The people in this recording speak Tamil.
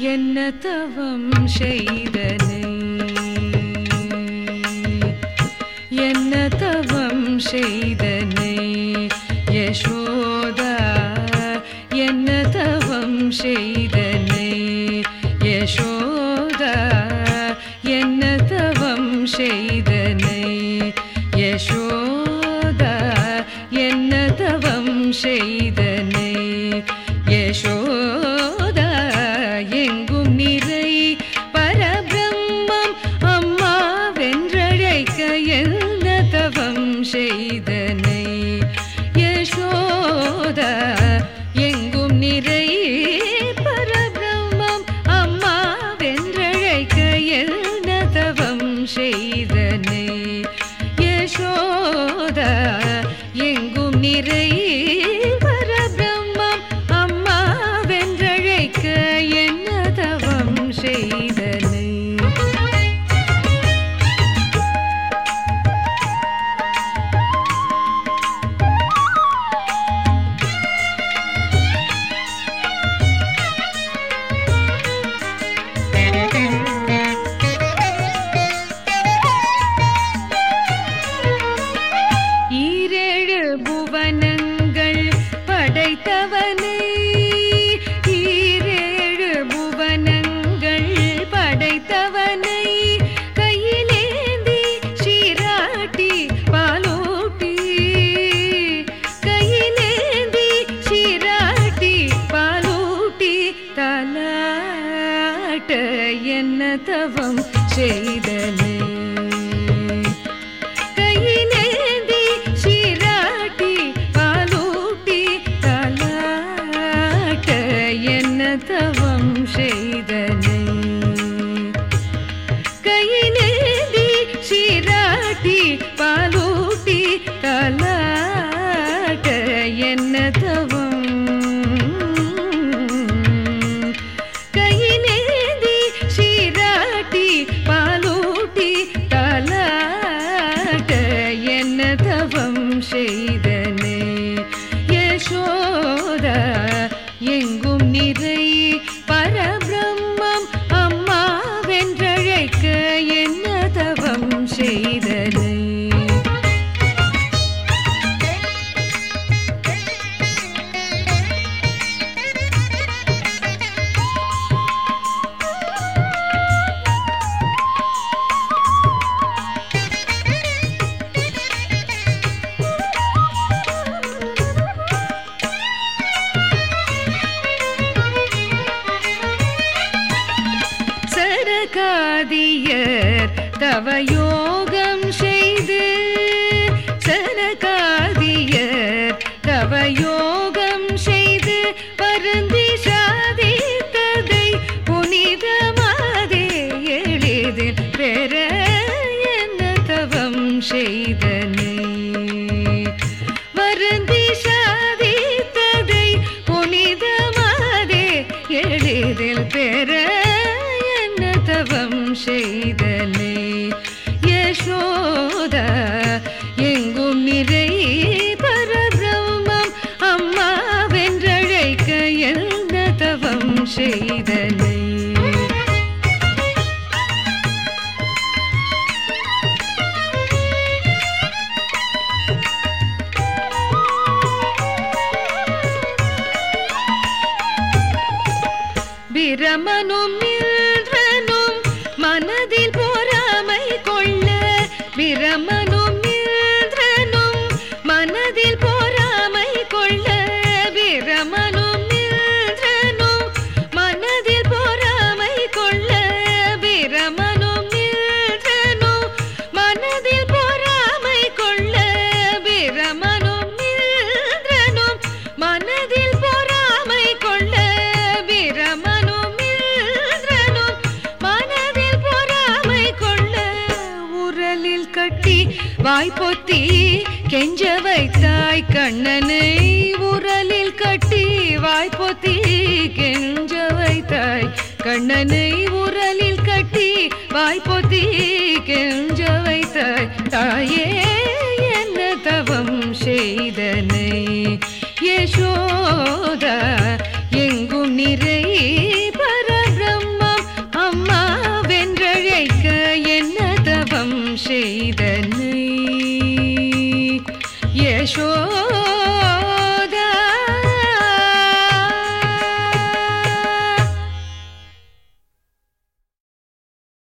என்ன தவம் செய்தனை என்ன தவம் செய்தனை யசோதா என்ன தவம் செய்தனை யசோதா என்ன தவம் செய்தனை யசோதா என்ன தவம் செய்தனை யசோதா எங்கும் நிறை பரபிரம்மம் அம்மா வென்றழைக்க என்ன தவம் செய்தனை யசோதா எங்கும் நிறை பரபிரம்மம் அம்மா வென்றழைக்க என்ன தவம் செய்தனை யசோதா எங்கும் நிறை பரபிரம்மம் அம்மா வென்றழைக்க என்ன தவம் செய்தனை ஈரேழு புவனங்கள் படைத்தவனை ஈரேழு புவனங்கள் படைத்தவனை கையிலேந்தி சீராட்டி பாலூட்டி கையிலேந்தி சீராட்டி பாலூட்டி தலாட்ட என்ன தவம் செய்தனை கையிலேந்தி சீராட்டி பாலூட்டி தலாட்ட என்ன தவம் செய்தனை கையிலேந்தி சீராட்டி பாலூட்டி தலாட்ட என்ன தவம் கையிலேந்தி சீராட்டி பாலூட்டி தலாட்ட என்ன தவம் செய்தனே யசோதா எங்கும் நிறை பரபிரம்மம் அம்மா வென்றழைக்க என்ன தவம் செய்தனை சரகாதியர் தவயோகம் செய்து சரகாதியர் தவயோகம் செய்து பருந்தி சாதித்ததை புனிதமாதே எளிதில் பெற என்ன தவம் செய்தனை வருந்தி சாதித்ததை புனிதமாதே எளிதில் பெற என்ன தவம் செய்தனை யசோதா எங்கும் நிறை பரபிரம்மம் அம்மா வென்றழைக்க என்ன தவம் செய்தனை பிரமனும் இந்திரனும் மனதில் பொறாமை கொள்ள பிரமனும் இந்திரனும் மனதில் பொறாமை கொள்ள பிரமனும் இந்திரனும் மனதில் பொறாமை கொள்ள பிரமனும் இந்திரனும் மனதில் பொறாமை கொள்ள பிரமனும் இந்திரனும் மனதில் பொறாமை கொள்ள பிரமனும் இந்திரனும் மனதில் பொறாமை கொள்ள உரலில் கட்டி வாய்ப்பொத்தி கெஞ்ச வைத்தாய் கண்ணனை உரலில் கட்டி வாய்ப்பொத்தி